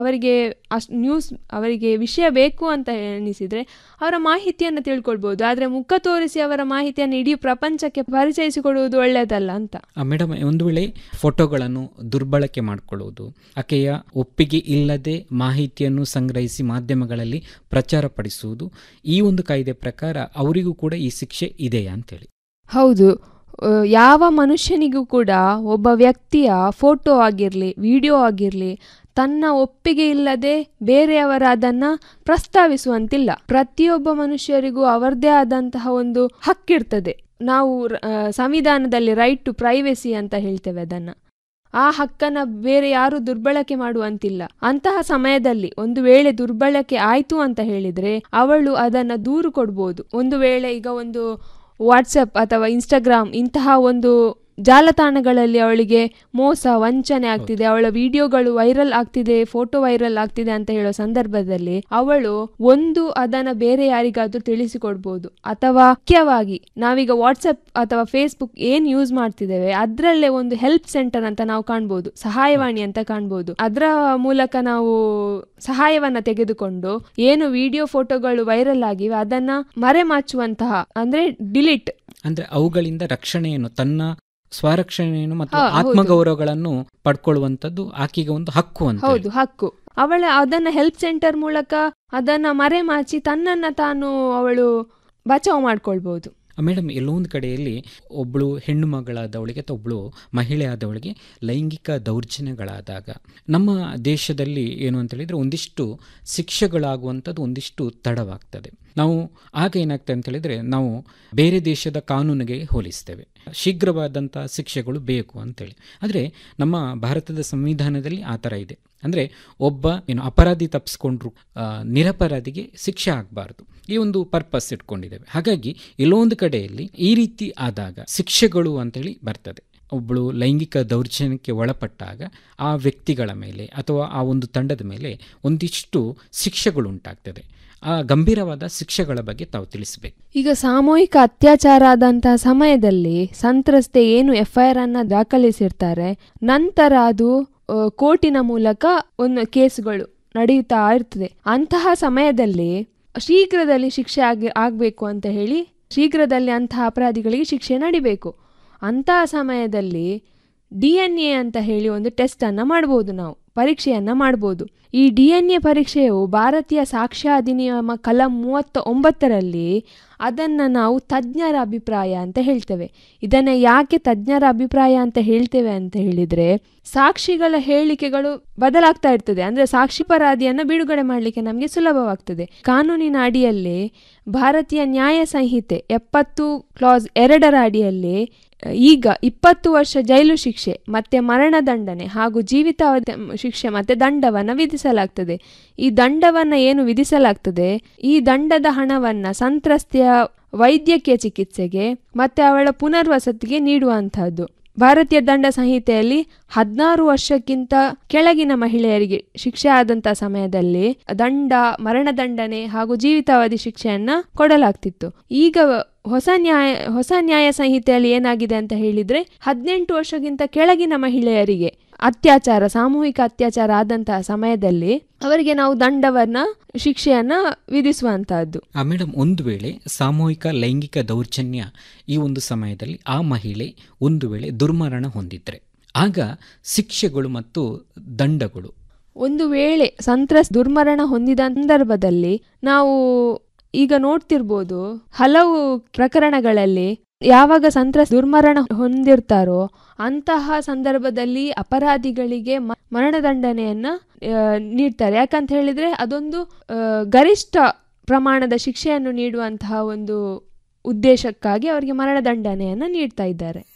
ಅವರಿಗೆ ಅಷ್ಟು ನ್ಯೂಸ್ ಅವರಿಗೆ ವಿಷಯ ಬೇಕು ಅಂತ ಎನಿಸಿದರೆ ಅವರ ಮಾಹಿತಿಯನ್ನು ತಿಳ್ಕೊಳ್ಬೋದು ಆದರೆ ಮುಖ ತೋರಿಸಿ ಅವರ ಮಾಹಿತಿಯನ್ನು ಇಡೀ ಪ್ರಪಂಚಕ್ಕೆ ಪರಿಚಯಿಸಿಕೊಡುವುದು ಒಳ್ಳೆಯದಲ್ಲ ಅಂತ ಮೇಡಮ್ ಒಂದು ವೇಳೆ ಫೋಟೋಗಳನ್ನು ದುರ್ಬಳಕೆ ಮಾಡಿಕೊಳ್ಳುವುದು ಆಕೆಯ ಒಪ್ಪಿಗೆ ಇಲ್ಲದೆ ಮಾಹಿತಿಯನ್ನು ಸಂಗ್ರಹಿಸಿ ಮಾಧ್ಯಮಗಳಲ್ಲಿ ಪ್ರಚಾರಪಡಿಸುವುದು ಈ ಒಂದು ಕಾಯ್ದೆ ಪ್ರಕಾರ ಅವರಿಗೂ ಕೂಡ ಈ ಶಿಕ್ಷೆ ಇದೆಯಾ ಅಂತೇಳಿ ಹೌದು ಆ, ಯಾವ ಮನುಷ್ಯನಿಗೂ ಕೂಡ ಒಬ್ಬ ವ್ಯಕ್ತಿಯ ಫೋಟೋ ಆಗಿರಲಿ ವಿಡಿಯೋ ಆಗಿರಲಿ ತನ್ನ ಒಪ್ಪಿಗೆ ಇಲ್ಲದೆ ಬೇರೆಯವರ ಅದನ್ನು ಪ್ರಸ್ತಾವಿಸುವಂತಿಲ್ಲ ಪ್ರತಿಯೊಬ್ಬ ಮನುಷ್ಯರಿಗೂ ಅವರದೇ ಆದಂತಹ ಒಂದು ಹಕ್ಕಿರ್ತದೆ ನಾವು ಆ, ಸಂವಿಧಾನದಲ್ಲಿ ರೈಟ್ ಟು ಪ್ರೈವೆಸಿ ಅಂತ ಹೇಳ್ತೇವೆ ಅದನ್ನು ಆ ಹಕ್ಕನ್ನ ಬೇರೆ ಯಾರು ದುರ್ಬಳಕೆ ಮಾಡುವಂತಿಲ್ಲ ಅಂತಹ ಸಮಯದಲ್ಲಿ ಒಂದು ವೇಳೆ ದುರ್ಬಳಕೆ ಆಯ್ತು ಅಂತ ಹೇಳಿದ್ರೆ ಅವಳು ಅದನ್ನ ದೂರು ಕೊಡ್ಬೋದು ಒಂದು ವೇಳೆ ಈಗ ಒಂದು ವಾಟ್ಸಪ್ ಅಥವಾ ಇನ್ಸ್ಟಾಗ್ರಾಮ್ ಇಂತಹ ಒಂದು ಜಾಲತಾಣಗಳಲ್ಲಿ ಅವಳಿಗೆ ಮೋಸ ವಂಚನೆ ಆಗ್ತಿದೆ ಅವಳ ವಿಡಿಯೋಗಳು ವೈರಲ್ ಆಗ್ತಿದೆ ಫೋಟೋ ವೈರಲ್ ಆಗ್ತಿದೆ ಅಂತ ಹೇಳೋ ಸಂದರ್ಭದಲ್ಲಿ ಅವಳು ಒಂದು ಅದನ್ನ ಬೇರೆ ಯಾರಿಗಾದ್ರೂ ತಿಳಿಸಿಕೊಡ್ಬೋದು ಅಥವಾ ಮುಖ್ಯವಾಗಿ ನಾವೀಗ ವಾಟ್ಸಪ್ ಅಥವಾ ಫೇಸ್ಬುಕ್ ಏನ್ ಯೂಸ್ ಮಾಡ್ತಿದ್ದೇವೆ ಅದರಲ್ಲೇ ಒಂದು ಹೆಲ್ಪ್ ಸೆಂಟರ್ ಅಂತ ನಾವು ಕಾಣ್ಬೋದು ಸಹಾಯವಾಣಿ ಅಂತ ಕಾಣ್ಬೋದು ಅದರ ಮೂಲಕ ನಾವು ಸಹಾಯವನ್ನ ತೆಗೆದುಕೊಂಡು ಏನು ವಿಡಿಯೋ ಫೋಟೋಗಳು ವೈರಲ್ ಆಗಿವೆ ಅದನ್ನ ಮರೆಮಾಚುವಂತಹ ಅಂದ್ರೆ ಡಿಲೀಟ್ ಅಂದ್ರೆ ಅವುಗಳಿಂದ ರಕ್ಷಣೆಯನ್ನು ತನ್ನ ಸ್ವರಕ್ಷಣೆಯನ್ನು ಮತ್ತು ಹಾ, ಹೌದು. ಆತ್ಮಗೌರವಗಳನ್ನು ಪಡ್ಕೊಳ್ಳುವಂಥದ್ದು ಆಕೆಗೆ ಒಂದು ಹಕ್ಕು ಅಂತ ಹೌದು ಹಕ್ಕು ಅವಳ ಅದನ್ನ ಹೆಲ್ಪ್ ಸೆಂಟರ್ ಮೂಲಕ ಅದನ್ನ ಮರೆಮಾಚಿ ತನ್ನನ್ನ ತಾನು ಅವಳು ಬಚಾವ್ ಮಾಡ್ಕೊಳ್ಬಹುದು ಮೇಡಮ್ ಎಲ್ಲೊಂದು ಕಡೆಯಲ್ಲಿ ಒಬ್ಬಳು ಹೆಣ್ಣು ಮಗಳಾದವಳಿಗೆ ಅಥವಾ ಒಬ್ಬಳು ಮಹಿಳೆ ಆದವಳಿಗೆ ಲೈಂಗಿಕ ದೌರ್ಜನ್ಯಗಳಾದಾಗ ನಮ್ಮ ದೇಶದಲ್ಲಿ ಏನು ಅಂತ ಹೇಳಿದ್ರೆ ಒಂದಿಷ್ಟು ಶಿಕ್ಷೆಗಳಾಗುವಂಥದ್ದು ಒಂದಿಷ್ಟು ತಡವಾಗ್ತದೆ ನಾವು ಆಗ ಏನಾಗ್ತದೆ ಅಂತ ಹೇಳಿದ್ರೆ ನಾವು ಬೇರೆ ದೇಶದ ಕಾನೂನಿಗೆ ಹೋಲಿಸ್ತೇವೆ ಶೀಘ್ರವಾದಂಥ ಶಿಕ್ಷೆಗಳು ಬೇಕು ಅಂತೇಳಿ ಆದರೆ ನಮ್ಮ ಭಾರತದ ಸಂವಿಧಾನದಲ್ಲಿ ಆ ಥರ ಇದೆ ಅಂದರೆ ಒಬ್ಬ ಏನು ಅಪರಾಧಿ ತಪ್ಪಿಸ್ಕೊಂಡ್ರು ಆ, ನಿರಪರಾಧಿಗೆ ಶಿಕ್ಷೆ ಆಗಬಾರ್ದು ಈ ಒಂದು ಪರ್ಪಸ್ ಇಟ್ಕೊಂಡಿದ್ದೇವೆ ಹಾಗಾಗಿ ಎಲ್ಲೋ ಒಂದು ಕಡೆಯಲ್ಲಿ ಈ ರೀತಿ ಆದಾಗ ಶಿಕ್ಷೆಗಳು ಅಂತೇಳಿ ಬರ್ತದೆ ಒಬ್ಬಳು ಲೈಂಗಿಕ ದೌರ್ಜನ್ಯಕ್ಕೆ ಒಳಪಟ್ಟಾಗ ಆ ವ್ಯಕ್ತಿಗಳ ಮೇಲೆ ಅಥವಾ ಆ ಒಂದು ತಂಡದ ಮೇಲೆ ಒಂದಿಷ್ಟು ಶಿಕ್ಷೆಗಳು ಉಂಟಾಗ್ತದೆ ಆ ಗಂಭೀರವಾದ ಶಿಕ್ಷೆಗಳ ಬಗ್ಗೆ ತಾವು ತಿಳಿಸಬೇಕು ಈಗ ಸಾಮೂಹಿಕ ಅತ್ಯಾಚಾರ ಆದಂತಹ ಸಮಯದಲ್ಲಿ ಸಂತ್ರಸ್ತೆ ಏನು ಎಫ್ಐಆರ್ ಅನ್ನ ದಾಖಲಿಸಿರ್ತಾರೆ ನಂತರ ಅದು ಆ, ಕೋರ್ಟಿನ ಮೂಲಕ ಒಂದು ಕೇಸುಗಳು ನಡೆಯುತ್ತಾ ಇರ್ತದೆ ಅಂತಹ ಸಮಯದಲ್ಲಿ ಶೀಘ್ರದಲ್ಲಿ ಶಿಕ್ಷೆ ಆಗಿ ಆಗಬೇಕು ಅಂತ ಹೇಳಿ ಶೀಘ್ರದಲ್ಲಿ ಅಂತಹ ಅಪರಾಧಿಗಳಿಗೆ ಶಿಕ್ಷೆ ನಡಿಬೇಕು ಅಂತಹ ಸಮಯದಲ್ಲಿ ಡಿ ಎನ್ ಎ ಅಂತ ಹೇಳಿ ಒಂದು ಟೆಸ್ಟ್ ಅನ್ನ ಮಾಡ್ಬೋದು ನಾವು ಪರೀಕ್ಷೆಯನ್ನ ಮಾಡ್ಬೋದು ಈ ಡಿ ಎನ್ ಎ ಪರೀಕ್ಷೆಯು ಭಾರತೀಯ ಸಾಕ್ಷ್ಯ ಅಧಿನಿಯಮ ಕಲಂ ಮೂವತ್ತ ಒಂಬತ್ತರಲ್ಲಿ ಅದನ್ನು ನಾವು ತಜ್ಞರ ಅಭಿಪ್ರಾಯ ಅಂತ ಹೇಳ್ತೇವೆ ಇದನ್ನು ಯಾಕೆ ತಜ್ಞರ ಅಭಿಪ್ರಾಯ ಅಂತ ಹೇಳ್ತೇವೆ ಅಂತ ಹೇಳಿದರೆ ಸಾಕ್ಷಿಗಳ ಹೇಳಿಕೆಗಳು ಬದಲಾಗ್ತಾ ಇರ್ತದೆ ಅಂದರೆ ಸಾಕ್ಷಿಪರಾಧಿಯನ್ನು ಬಿಡುಗಡೆ ಮಾಡಲಿಕ್ಕೆ ನಮಗೆ ಸುಲಭವಾಗ್ತದೆ ಕಾನೂನಿನ ಅಡಿಯಲ್ಲಿ ಭಾರತೀಯ ನ್ಯಾಯ ಸಂಹಿತೆ ಎಪ್ಪತ್ತು ಕ್ಲಾಸ್ ಎರಡರ ಅಡಿಯಲ್ಲಿ ಈಗ ಇಪ್ಪತ್ತು ವರ್ಷ ಜೈಲು ಶಿಕ್ಷೆ ಮತ್ತೆ ಮರಣದಂಡನೆ ಹಾಗೂ ಜೀವಿತಾವಧಿ ಶಿಕ್ಷೆ ಮತ್ತೆ ದಂಡವನ್ನು ವಿಧಿಸಲಾಗ್ತದೆ ಈ ದಂಡವನ್ನು ಏನು ವಿಧಿಸಲಾಗ್ತದೆ ಈ ದಂಡದ ಹಣವನ್ನು ಸಂತ್ರಸ್ತೆಯ ವೈದ್ಯಕೀಯ ಚಿಕಿತ್ಸೆಗೆ ಮತ್ತೆ ಅವಳ ಪುನರ್ವಸತಿಗೆ ನೀಡುವಂತಹದ್ದು ಭಾರತೀಯ ದಂಡ ಸಂಹಿತೆಯಲ್ಲಿ ಹದಿನಾರು ವರ್ಷಕ್ಕಿಂತ ಕೆಳಗಿನ ಮಹಿಳೆಯರಿಗೆ ಶಿಕ್ಷೆ ಆದಂತ ಸಮಯದಲ್ಲಿ ದಂಡ ಮರಣದಂಡನೆ ಹಾಗೂ ಜೀವಿತಾವಧಿ ಶಿಕ್ಷೆಯನ್ನ ಕೊಡಲಾಗ್ತಿತ್ತು ಈಗ ಹೊಸ ನ್ಯಾಯ ಹೊಸ ನ್ಯಾಯ ಸಂಹಿತೆಯಲ್ಲಿ ಏನಾಗಿದೆ ಅಂತ ಹೇಳಿದ್ರೆ ಹದಿನೆಂಟು ವರ್ಷಕ್ಕಿಂತ ಕೆಳಗಿನ ಮಹಿಳೆಯರಿಗೆ ಅತ್ಯಾಚಾರ ಸಾಮೂಹಿಕ ಅತ್ಯಾಚಾರ ಆದಂತಹ ಸಮಯದಲ್ಲಿ ಅವರಿಗೆ ನಾವು ದಂಡವನ್ನ ಶಿಕ್ಷೆಯನ್ನ ವಿಧಿಸುವಂತಹದ್ದು ಆ ಮೇಡಮ್ ಒಂದು ವೇಳೆ ಸಾಮೂಹಿಕ ಲೈಂಗಿಕ ದೌರ್ಜನ್ಯ ಈ ಒಂದು ಸಮಯದಲ್ಲಿ ಆ ಮಹಿಳೆ ಒಂದು ವೇಳೆ ದುರ್ಮರಣ ಹೊಂದಿದ್ರೆ ಆಗ ಶಿಕ್ಷೆಗಳು ಮತ್ತು ದಂಡಗಳು ಒಂದು ವೇಳೆ ಸಂತ್ರಸ್ ದುರ್ಮರಣ ಹೊಂದಿದ ಸಂದರ್ಭದಲ್ಲಿ ನಾವು ಈಗ ನೋಡ್ತಿರ್ಬೋದು ಹಲವು ಪ್ರಕರಣಗಳಲ್ಲಿ ಯಾವಾಗ ಸಂತ್ರಸ್ ದುರ್ಮರಣ ಹೊಂದಿರ್ತಾರೋ ಅಂತಹ ಸಂದರ್ಭದಲ್ಲಿ ಅಪರಾಧಿಗಳಿಗೆ ಮ- ಮರಣದಂಡನೆಯನ್ನ ಆ, ನೀಡ್ತಾರೆ ಯಾಕಂತ ಹೇಳಿದ್ರೆ ಅದೊಂದು ಆ, ಗರಿಷ್ಠ ಪ್ರಮಾಣದ ಶಿಕ್ಷೆಯನ್ನು ನೀಡುವಂತಹ ಒಂದು ಉದ್ದೇಶಕ್ಕಾಗಿ ಅವರಿಗೆ ಮರಣದಂಡನೆಯನ್ನ ನೀಡ್ತಾ ಇದ್ದಾರೆ